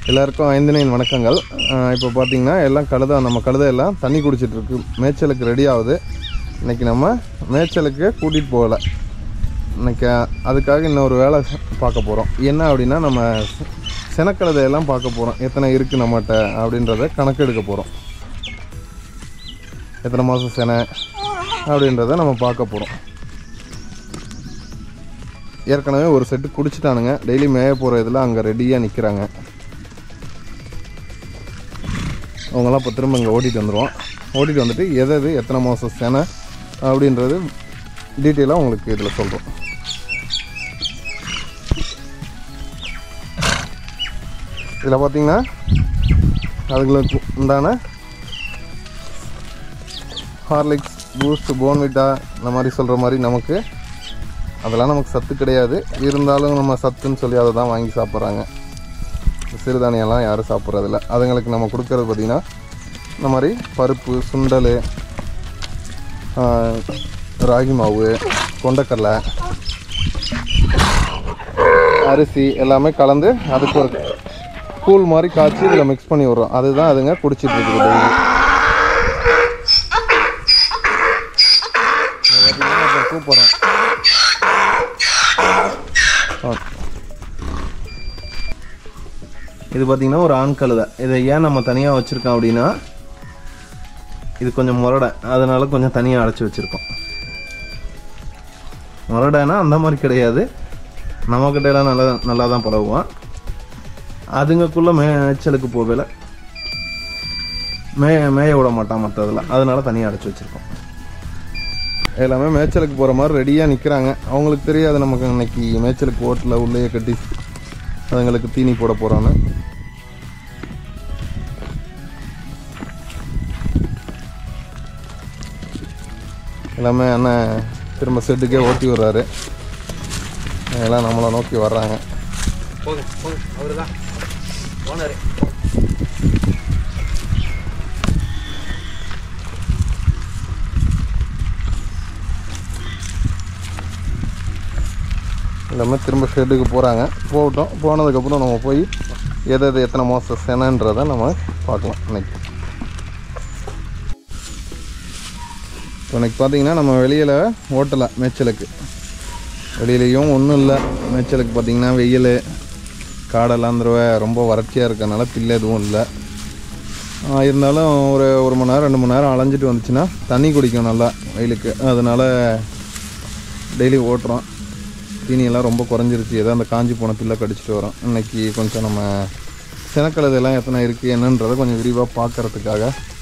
எல்லாருக்கும் ஐந்தனையின் வணக்கங்கள் அஹ் இப்போ பார்த்தீங்கன்னா எல்லாம் கழுதை நம்ம கழுதை எல்லாம் தண்ணி குடிச்சிட்டு இருக்கு மேய்ச்சலுக்கு ரெடி ஆகுது இன்னைக்கு நம்ம மேய்ச்சலுக்கு கூட்டிகிட்டு போகலை இன்னைக்கு அதுக்காக இன்னொரு வேலை பார்க்க போகிறோம் என்ன அப்படின்னா நம்ம செனக்கழுதை எல்லாம் பார்க்க போகிறோம் எத்தனை இருக்குது நம்மகிட்ட அப்படின்றத கணக்கெடுக்க போகிறோம் எத்தனை மாதம் செனை அப்படின்றத நம்ம பார்க்க போகிறோம் ஏற்கனவே ஒரு செட்டு குடிச்சிட்டானுங்க டெய்லி மேய போகிற இதில் அங்கே ரெடியாக நிற்கிறாங்க அவங்களாம் இப்போ திரும்ப இங்கே ஓட்டிகிட்டு வந்துடுவோம் ஓட்டிகிட்டு வந்துட்டு எது எது எத்தனை மாதம் செனை அப்படின்றது டீட்டெயிலாக உங்களுக்கு இதில் சொல்கிறோம் இதில் பார்த்தீங்கன்னா அதுங்களுக்கு உண்டான ஹார்லிக்ஸ் பூஸ்ட் போன்விட்டா இந்த மாதிரி சொல்கிற மாதிரி நமக்கு அதெல்லாம் நமக்கு சத்து கிடையாது இருந்தாலும் நம்ம சத்துன்னு சொல்லி அதை தான் வாங்கி சாப்பிட்றாங்க சிறுதானியம்லாம் யாரும் சாப்பிட்றதில்ல அதுங்களுக்கு நம்ம கொடுக்கறது பார்த்திங்கன்னா இந்த மாதிரி பருப்பு சுண்டல் ஆஹ், ராகி மாவு கொண்டக்கடலை அரிசி எல்லாமே கலந்து அதுக்கு ஒரு கூழ் மாதிரி காய்ச்சி இதில் மிக்ஸ் பண்ணி விட்றோம் அதுதான் அதுங்க குடிச்சிட்டு இருக்குது டெய்லி கூப்பிட்றோம் இது பார்த்தீங்கன்னா ஒரு ஆண் கழுதை இதை ஏன் நம்ம தனியாக வச்சுருக்கோம் அப்படின்னா இது கொஞ்சம் முரடை அதனால கொஞ்சம் தனியாக அடைச்சி வச்சுருக்கோம் முரடைனா அந்த மாதிரி கிடையாது நம்மக்கிட்ட எல்லாம் நல்லா நல்லா தான் பழகுவான் அதுங்கக்குள்ளே மேய்ச்சலுக்கு போகல மேய மேய விட மாட்டான் மற்றதில் அதனால தனியாக அடைச்சி வச்சுருக்கோம் எல்லாமே மேய்ச்சலுக்கு போகிற மாதிரி ரெடியாக நிற்கிறாங்க அவங்களுக்கு தெரியாது நமக்கு இன்னைக்கு மேய்ச்சலுக்கு ஓட்டில் உள்ளேயே கட்டி அதுங்களுக்கு தீனி போட போகிறோன்னு எல்லாமே அண்ணன் திரும்ப செட்டுக்கே ஓட்டி விடுறாரு எல்லாம் நம்மளை நோக்கி வர்றாங்க போங்க போங்க அவரு தான் ஓனரு எல்லாமே திரும்ப ஷெட்டுக்கு போகிறாங்க போகட்டும் போனதுக்கப்புறம் நம்ம போய் எது எது எத்தனை மாதம் செனன்றதை நம்ம பார்க்கலாம் இன்னைக்கு இப்போ இன்னைக்கு பார்த்தீங்கன்னா நம்ம வெளியில் ஓட்டலை மேய்ச்சலுக்கு வெளியிலையும் ஒன்றும் இல்லை மேய்ச்சலுக்கு பார்த்தீங்கன்னா வெயில் காடெல்லாம் தடவை ரொம்ப வறட்சியாக இருக்கறனால பில்லு எதுவும் இல்லை ஆஹ் இருந்தாலும் ஒரு ஒரு மணி நேரம் ரெண்டு மணி நேரம் அலைஞ்சிட்டு வந்துச்சுன்னா தண்ணி குடிக்கும் நல்லா வெயிலுக்கு அதனால் டெய்லி ஓட்டுறோம் தீனியெல்லாம் ரொம்ப குறைஞ்சிருச்சு ஏதோ அந்த காஞ்சி போன பில்லை கடிச்சிட்டு வரோம் இன்னைக்கு கொஞ்சம் நம்ம சினக்கழுதெல்லாம் எத்தனை இருக்குது என்னன்றதை கொஞ்சம் விரிவாக பார்க்கறதுக்காக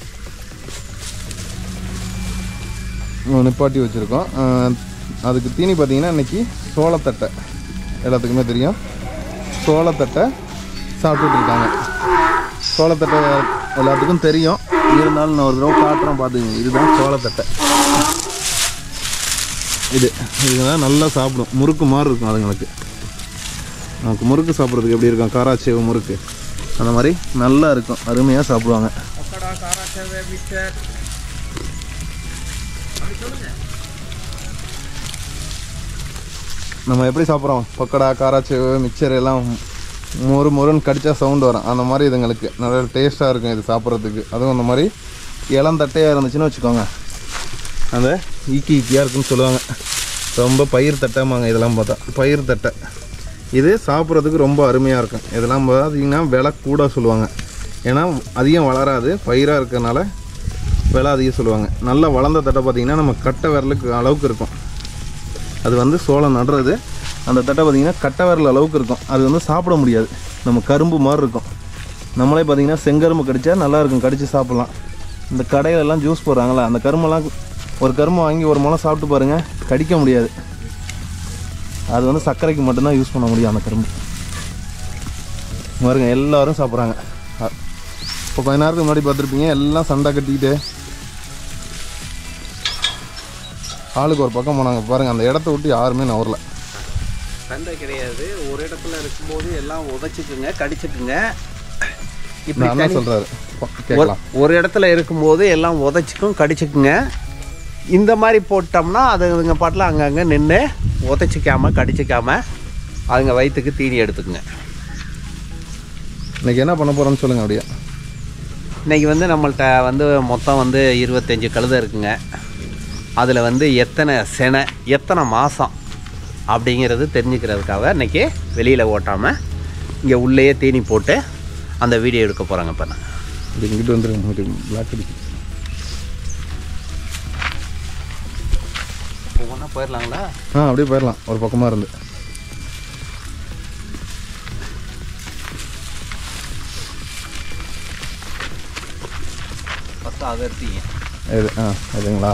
நிப்பாட்டி வச்சுருக்கோம் அதுக்கு தீனி பார்த்தீங்கன்னா இன்னைக்கு சோளத்தட்டை எல்லாத்துக்குமே தெரியும் சோளத்தட்டை சாப்பிட்டுட்டு இருக்காங்க சோளத்தட்டை எல்லாத்துக்கும் தெரியும் இருந்தாலும் நான் ஒரு தடவை காட்டுறேன் பார்த்துக்கங்க இதுதான் சோளத்தட்டை இது இதுதான் நல்லா சாப்பிடும் முறுக்கு மாதிரி இருக்கும் அதுங்களுக்கு நமக்கு முறுக்கு சாப்பிட்றதுக்கு எப்படி இருக்கும் காராச்சேவு முறுக்கு அந்த மாதிரி நல்லா இருக்கும் அருமையாக சாப்பிடுவாங்க பக்கடா காராச்சேவை மிக்சர் நம்ம எப்படி சாப்பிட்றோம் பக்கடா காராச்சேவு மிக்சர் எல்லாம் மொறு மொறுன்னு கடிச்சா சவுண்ட் வரும் அந்த மாதிரி இதுங்களுக்கு நல்ல டேஸ்ட்டாக இருக்கும் இது சாப்பிட்றதுக்கு அதுவும் அந்த மாதிரி இளந்தட்டையாக இருந்துச்சுன்னு வச்சுக்கோங்க அந்த ஈக்கி ஈக்கியாக இருக்குன்னு சொல்லுவாங்க ரொம்ப பயிர் தட்டைமாங்க இதெல்லாம் பார்த்தா பயிர் தட்டை இது சாப்பிட்றதுக்கு ரொம்ப அருமையாக இருக்கும் இதெல்லாம் பார்த்தீங்கன்னா விலை கூட சொல்லுவாங்க ஏன்னா அதிகம் வளராது பயிராக இருக்கறனால விலை அதிகம் சொல்லுவாங்க நல்லா வளர்ந்த தட்டை பார்த்தீங்கன்னா நம்ம கட்டை விரலுக்கு அளவுக்கு இருக்கும் அது வந்து சோளம் நடுறது அந்த தட்டை பார்த்தீங்கன்னா கட்டை விரல் அளவுக்கு இருக்கும் அது வந்து சாப்பிட முடியாது நம்ம கரும்பு மாதிரி இருக்கும் நம்மளே பார்த்தீங்கன்னா செங்கரும்பு கடிச்சா நல்லா இருக்கும் கடிச்சு சாப்பிட்லாம் இந்த கடையில எல்லாம் ஜூஸ் போடுறாங்களா அந்த கரும்பெல்லாம் ஒரு கரும்பு வாங்கி ஒரு முளை சாப்பிட்டு பாருங்கள் கடிக்க முடியாது அது வந்து சர்க்கரைக்கு மட்டும்தான் யூஸ் பண்ண முடியும் அந்த கரும்பு பாருங்க எல்லாரும் சாப்பிட்றாங்க இப்போ கொஞ்ச நேரத்துக்கு முன்னாடி பார்த்துருப்பீங்க எல்லாம் சண்டை கட்டிக்கிட்டு ஆளுக்கு ஒரு பக்கம் போனாங்க பாருங்க அந்த இடத்த விட்டு யாருமே நவரல சண்டை கிடையாது ஒரு இடத்துல இருக்கும்போது எல்லாம் உதைச்சிக்குங்க கடிச்சுக்குங்க இந்த இப்படி அண்ணா தனி- சொல்றாரு ப- ஒரு- கேட்கலாம் ஒரு இடத்துல இருக்கும்போது எல்லாம் உதைச்சிக்கும் கடிச்சுக்குங்க இந்த மாதிரி போட்டோம்னா அதுங்க பாட்டில் அங்கங்கே நின்று உதைச்சிக்காம கடிச்சிக்காம அதுங்க வயிற்றுக்கு தீனி எடுத்துக்குங்க இன்னைக்கு என்ன பண்ண போகிறோன்னு சொல்லுங்கள் அப்படியே இன்றைக்கி வந்து நம்மள்ட்ட வந்து மொத்தம் வந்து இருபத்தஞ்சி கழுதை இருக்குங்க அதில் வந்து எத்தனை செனை எத்தனை மாதம் அப்படிங்கிறது தெரிஞ்சுக்கிறதுக்காக இன்றைக்கி வெளியில் ஓட்டாமல் இங்கே உள்ளேயே தீனி போட்டு அந்த வீடியோ எடுக்க போகிறாங்க இப்போ நான் இது இங்கிட்டு வந்துருங்க இங்கிட்டு பிளாக் அடிக்கு ஒவ்வொன்றா போயிடலாங்களா ஆ அப்படியே போயிடலாம் ஒரு பக்கமாக இருந்து ஃபஸ்ட்டு அதை எடுத்தீங்க இது ஆ இதுங்களா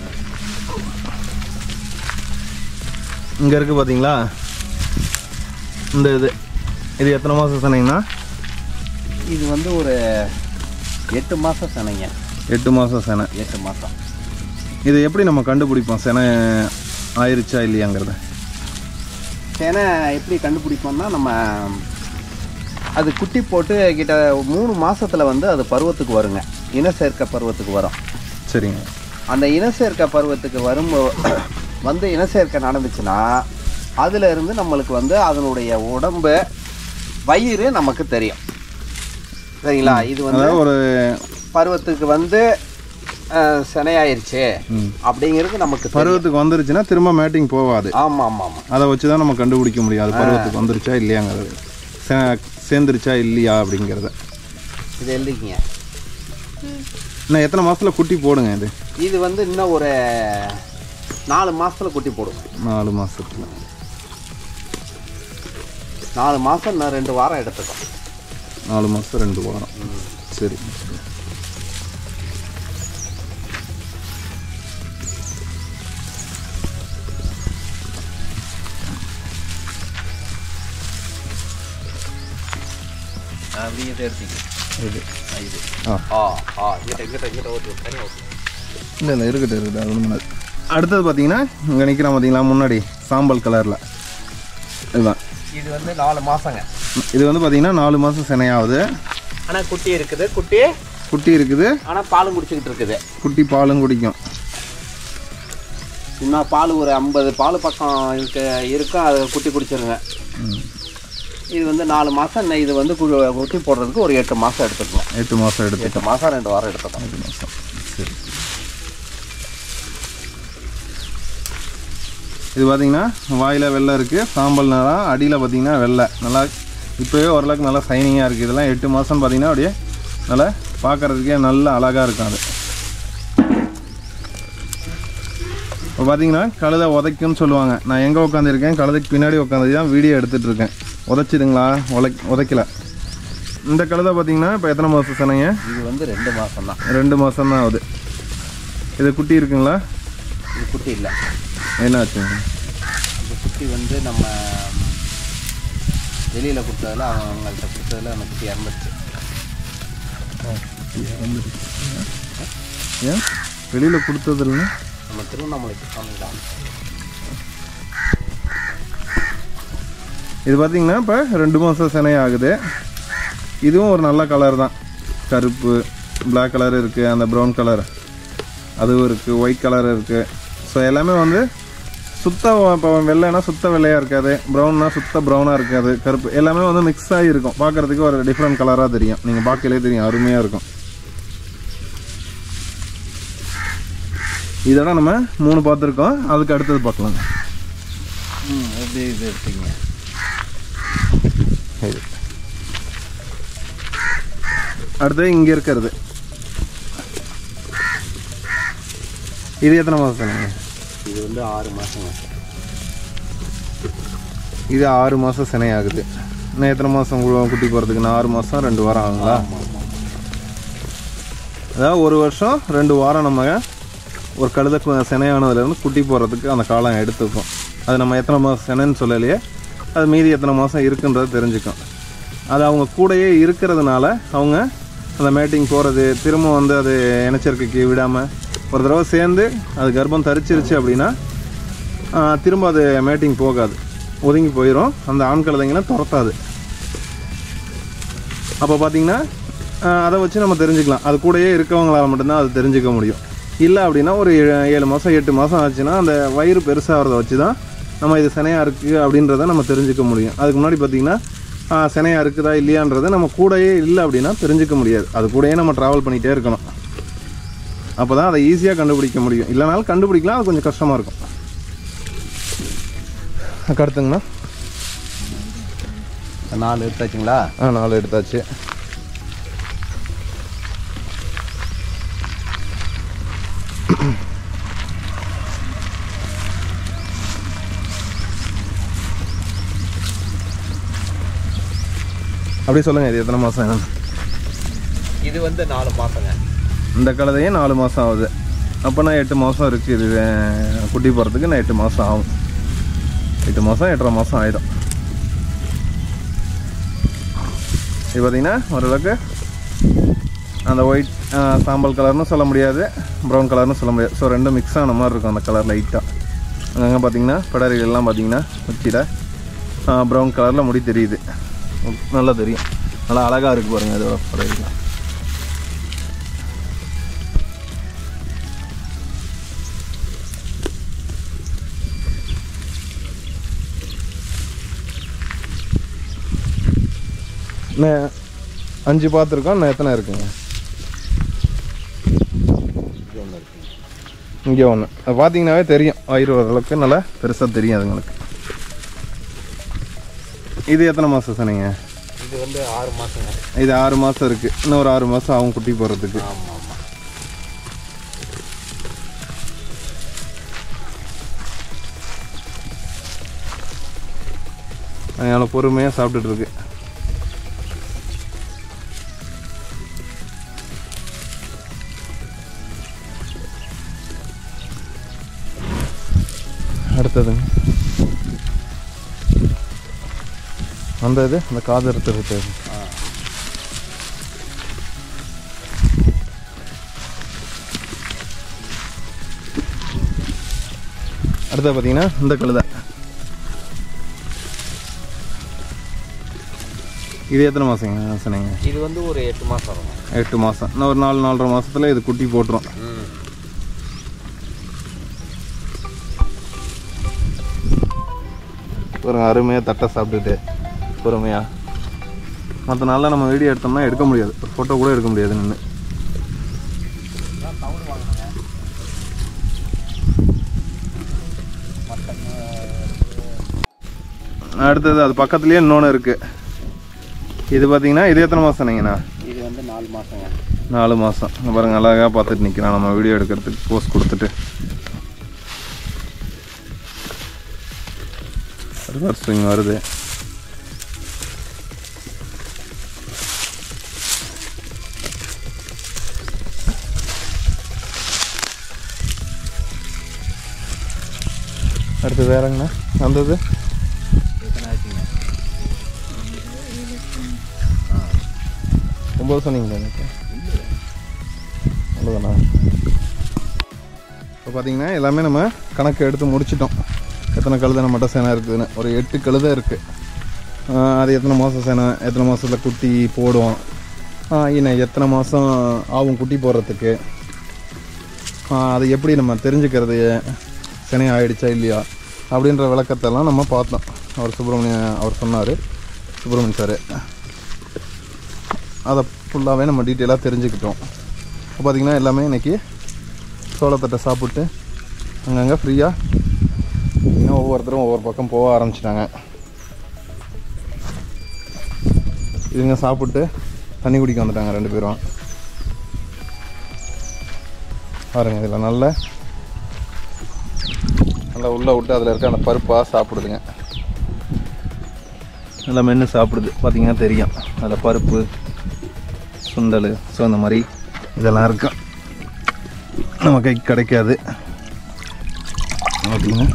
இங்கே இருக்குது பார்த்தீங்களா இந்த இது இது எத்தனை மாதம் சொன்னீங்கன்னா இது வந்து ஒரு எட்டு மாதம் செனைங்க எட்டு மாதம் சேனை எட்டு மாதம் இது எப்படி நம்ம கண்டுபிடிப்போம் சேனை ஆயிருச்சா இல்லையாங்கிறத செனை எப்படி கண்டுபிடிப்போம்னா நம்ம அது குட்டி போட்டு கிட்ட மூணு மாசத்துல வந்து அது பருவத்துக்கு வருங்க இனச்சேர்க்கை பருவத்துக்கு வரும் சரிங்க அந்த இனச்சேர்க்கை பருவத்துக்கு வரும் வந்து இனச்சேர்க்கை நடந்துச்சுன்னா அதுல இருந்து நம்மளுக்கு வந்து அதனுடைய உடம்பு வயிறு நமக்கு தெரியும் சரிங்களா இது வந்து அதாவது ஒரு பருவத்துக்கு வந்து அஹ், சினையாயிருச்சு ம். அப்படிங்கிறது நமக்கு தெரியும். பருவத்துக்கு வந்துருச்சுன்னா திரும்ப மேட்டிங் போகாது ஆமா ஆமா ஆமா அதை வச்சு தான் நம்ம கண்டுபிடிக்க முடியும் அது பருவத்துக்கு வந்துருச்சா இல்லையாங்கிறது சே- சேர்ந்துருச்சா இல்லையா அப்படிங்கிறத இது எழுதிக்கிங்க இன்னும் எத்தனை மாசத்துல குட்டி போடுங்க இது இது வந்து இன்னும் ஒரு நாலு மாசத்துல குட்டி போடும் நாலு மாசத்துல நாலு மாசம் இன்னும் ரெண்டு வாரம் எடுத்துக்கும் நாலு மாசம் ரெண்டு வாரம் சரி அப்படியே இதை எடுத்தீங்க இது இது ஆ ஆ ஆ இங்கிட்ட இங்கிட்ட இங்கிட்ட ஓட்டு தனி ஓட்டு இல்லை இல்லை இருக்கட்டும் இருக்கட்டும் அது ஒன்றும் பண்ணாது அடுத்தது பார்த்தீங்கன்னா இங்கே நிற்கிறான் பார்த்தீங்களா முன்னாடி சாம்பல் கலரில் இதுதான் இது வந்து நாலு மாசங்க இது வந்து பார்த்தீங்கன்னா நாலு மாதம் சினையாகுது ஆனா குட்டி இருக்குது குட்டி குட்டி இருக்குது ஆனா பாலும் குடிச்சிக்கிட்டு இருக்குது குட்டி பாலும் குடிக்கும் இன்னும் பால் ஒரு ஐம்பது பால் பக்கம் இருக்கு இருக்கும் அது குட்டி குடிச்சிருங்க இது வந்து நாலு மாசம் இன்னும் இது வந்து கு- குட்டி போடுறதுக்கு ஒரு எட்டு மாசம் எடுத்துக்கணும் எட்டு மாதம் எடுத்து எட்டு மாசம் ரெண்டு வாரம் எடுத்துக்கணும் எட்டு மாதம் சரி இது பார்த்தீங்கன்னா வாயில் வெள்ளை இருக்குது சாம்பல் நிறம் அடியில் பார்த்தீங்கன்னா வெள்ளை நல்லா இப்போவே ஓரளவுக்கு நல்லா சைனிங்காக இருக்குது இதெல்லாம் எட்டு மாதம் பார்த்தீங்கன்னா அப்படியே நல்லா பார்க்குறதுக்கே நல்ல அழகாக இருக்கும் அது இப்போ பார்த்தீங்கன்னா கழுதை உதைக்குன்னு சொல்லுவாங்க நான் எங்கே உட்காந்துருக்கேன் கழுதைக்கு பின்னாடி உட்காந்து தான் வீடியோ எடுத்துகிட்டு இருக்கேன் உதைச்சிதுங்களா உலை உதைக்கல இந்த கழுதை பார்த்தீங்கன்னா இப்போ எத்தனை மாதம் சொன்னீங்க இது வந்து ரெண்டு மாசம் தான் ரெண்டு மாதம் தான் ஆகுது இது குட்டி இருக்குங்களா இது குட்டி இல்லை என்ன ஆச்சுங்க இந்த குட்டி வந்து நம்ம வெளியில் கொடுத்ததில் அவங்கள்ட்ட கொடுத்ததில் அந்த குட்டி இறந்துருச்சு ஏன் வெளியில் கொடுத்தது இல்லைன்னா நம்ம திருவண்ணாமலைக்கு சொன்னோம் இது பார்த்தீங்கன்னா இப்போ ரெண்டு மாதம் சினை ஆகுது இதுவும் ஒரு நல்ல கலர் தான் கருப்பு Black கலர் இருக்குது அந்த ப்ரௌன் கலர் அதுவும் இருக்குது ஒயிட் கலர் இருக்குது ஸோ எல்லாமே வந்து சுத்த இப்போ வெள்ளைனா சுத்த வெள்ளையாக இருக்காது ப்ரௌன்னா சுத்த ப்ரௌனாக இருக்காது கருப்பு எல்லாமே வந்து மிக்ஸ் ஆகி இருக்கும் பார்க்குறதுக்கு ஒரு டிஃப்ரெண்ட் கலராக தெரியும் நீங்கள் பார்க்கலே தெரியும் அருமையாக இருக்கும் இதோட நம்ம மூணு பார்த்துருக்கோம் அதுக்கு அடுத்தது பார்க்கலாம் ம் எப்படி இது எடுத்தீங்க இது அடுத்து இங்கே இருக்கிறது இது எத்தனை மாதம் சொன்னீங்க இது வந்து ஆறு மாதங்க இது ஆறு மாதம் சினை ஆகுது இன்னும் எத்தனை மாதம் குட்டி போகிறதுக்கு நான் ஆறு மாதம் ரெண்டு வாரம் ஆகுங்களா அதாவது ஒரு வருஷம் ரெண்டு வாரம் நம்ம ஒரு கழுத கு- சினையானதுலேருந்து குட்டி போடுறதுக்கு அந்த காலம் எடுத்துக்கும் அது நம்ம எத்தனை மாதம் சினைன்னு சொல்லலையே அது மீதி எத்தனை மாதம் இருக்குன்றது தெரிஞ்சுக்கும் அது அவங்க கூடயே இருக்கிறதுனால அவங்க அந்த மேட்டிங் போகிறது திரும்ப வந்து அது இனச்சேர்க்கைக்கு விடாமல் ஒரு தடவை சேர்ந்து அது கர்ப்பம் தரிச்சிருச்சு அப்படின்னா ஆ, திரும்ப அது மேட்டிங் போகாது ஒதுங்கி போயிடும் அந்த ஆண் கழுதைங்களாம் துரத்தாது அப்போ பார்த்தீங்கன்னா ஆஹ், அதை வச்சு நம்ம தெரிஞ்சுக்கலாம் அது கூடயே இருக்கவங்களால மட்டும்தான் அது தெரிஞ்சுக்க முடியும் இல்லை அப்படின்னா ஒரு ஏ- ஏழு மாதம் எட்டு மாதம் ஆச்சுன்னா அந்த வயிறு பெருசாகிறத வச்சு தான் நம்ம இது சினையாக இருக்குது அப்படின்றத நம்ம தெரிஞ்சுக்க முடியும் அதுக்கு முன்னாடி பார்த்தீங்கன்னா ஆ, சினையா இருக்குதா இல்லையான்றது நம்ம கூடயே இல்லை அப்படின்னா தெரிஞ்சுக்க முடியாது அது கூடயே நம்ம ட்ராவல் பண்ணிகிட்டே இருக்கணும் அப்போ தான் அதை ஈஸியாக கண்டுபிடிக்க முடியும் இல்லைனாலும் கண்டுபிடிக்கலாம் அது கொஞ்சம் கஷ்டமாக இருக்கும் அக்கா அடுத்துங்கண்ணா நாலு எடுத்தாச்சுங்களா ஆ நாலு எடுத்தாச்சு அப்படியே சொல்லுங்கள் இது எத்தனை மாதம் என்னன்னு இது வந்து நாலு மாதங்க இந்த கழுதையே நாலு மாதம் ஆகுது அப்போ நான் எட்டு மாதம் இருக்குது இது அஹ், குட்டி போகிறதுக்கு நான் எட்டு மாதம் ஆகும் எட்டு மாதம் எட்டரை மாதம் ஆகிடும் இது பார்த்தீங்கன்னா ஓரளவுக்கு அந்த ஒயிட் சாம்பல் கலர்னு சொல்ல முடியாது ப்ரௌன் கலர்னு சொல்ல முடியாது ஸோ ரெண்டும் மிக்ஸ் ஆன மாதிரி இருக்கும் அந்த கலர் லைட்டாக அங்கங்கே பார்த்தீங்கன்னா பிடரிகள்லாம் பார்த்தீங்கன்னா உச்சியில் ப்ரௌன் கலரில் முடி தெரியுது நல்லா தெரியும் நல்லா அழகாக இருக்குது பாருங்கள் இதோட பிடரிகள் இன்னும் அஞ்சு பார்த்துருக்கோம் இன்னும் எத்தனை இருக்குங்க இங்கே ஒன்று அது பார்த்தீங்கன்னாவே தெரியும் வயிறு ஓரளவுக்கு நல்லா பெருசாக தெரியும் அதுங்களுக்கு இது எத்தனை மாதம் சொன்னீங்க இது வந்து ஆறு மாதங்க இது ஆறு மாதம் இருக்குது இன்னும் ஒரு ஆறு மாதம் ஆகும் குட்டி போடுறதுக்கு ஆமாம் ஆமாம் அதனால் பொறுமையாக சாப்பிட்டுட்டு இருக்கு அடுத்ததுங்க அந்த இது அந்த காது எடுத்து அடுத்தது பார்த்தீங்கன்னா இந்த கழுதை இது எத்தனை மாதங்க சொன்னீங்க இது வந்து ஒரு எட்டு மாதம் வருங்க எட்டு மாதம் இன்னும் ஒரு நாலு நாலரை மாதத்தில் இது குட்டி போட்டுரும் ம் ஒரு அருமையாக தட்டை சாப்பிட்டுட்டு பொறுமையாக மற்ற நாளில் நம்ம வீடியோ எடுத்தோம்னா எடுக்க முடியாது ஒரு ஃபோட்டோ கூட எடுக்க முடியாது நின்று அடுத்தது அது பக்கத்துலேயே இன்னொன்று இருக்குது இது பார்த்தீங்கன்னா இது எத்தனை மாதம் சொன்னீங்கண்ணா இது வந்து நாலு மாதங்க நாலு மாதம் பாருங்க அழகாக பார்த்துட்டு நிற்கிறான் நம்ம வீடியோ எடுக்கிறதுக்கு போஸ்ட் கொடுத்துட்டு ரிவர்ஸ் ஸ்விங் வருது அடுத்து வேறங்கண்ணா வந்தது எத்தனை ஆச்சுங்க ஒம்பது சொன்னீங்களா எனக்கு அவ்வளோதானா இப்போ பார்த்தீங்கன்னா எல்லாமே நம்ம கணக்கு எடுத்து முடிச்சிட்டோம் எத்தனை கழுதை நம்மகிட்ட சேனை இருக்குதுன்னு ஒரு எட்டு கழுதை இருக்குது அது எத்தனை மாதம் சேனை எத்தனை மாதத்தில் குட்டி போடும் ஆஹ் இன்னும் எத்தனை மாதம் ஆகும் குட்டி போடுறதுக்கு ஆஹ் அது எப்படி நம்ம தெரிஞ்சுக்கிறது சினை ஆயிடுச்சா இல்லையா அப்படின்ற விளக்கத்தெல்லாம் நம்ம பார்த்தோம் அவர் சுப்பிரமணிய அவர் சொன்னார் சுப்பிரமணிய சார் அதை ஃபுல்லாகவே நம்ம டீட்டெயிலாக தெரிஞ்சுக்கிட்டோம் இப்போ பார்த்திங்கன்னா எல்லாமே இன்றைக்கி சோளத்தட்டை சாப்பிட்டு அங்கங்கே ஃப்ரீயாக இன்னும் ஒவ்வொருத்தரும் ஒவ்வொரு பக்கம் போக ஆரம்பிச்சிட்டாங்க இதுங்க சாப்பிட்டு தண்ணி குடிக்க வந்துட்டாங்க ரெண்டு பேரும் பாருங்க இதில் நல்ல நல்லா உள்ளே விட்டு அதில் இருக்க அந்த பருப்பாக சாப்பிடுதுங்க நல்லா மென்று சாப்பிடுது பார்த்தீங்கன்னா தெரியும் அதில் பருப்பு சுண்டல் ஸோ இந்த மாதிரி இதெல்லாம் இருக்கும் நம்ம கைக்கு கிடைக்காது பார்த்தீங்கன்னா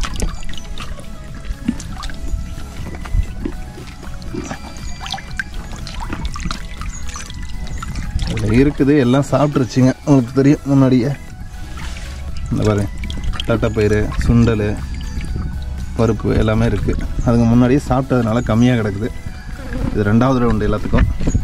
அதில் இருக்குது எல்லாம் சாப்பிட்ருச்சுங்க உங்களுக்கு தெரியும் முன்னாடியே இந்த பாருங்க தட்டைப்பயிறு சுண்டல் பருப்பு எல்லாமே இருக்குது அதுக்கு முன்னாடியே சாப்பிட்டதுனால கம்மியாக கிடக்குது இது ரெண்டாவது ரவுண்டு எல்லாத்துக்கும்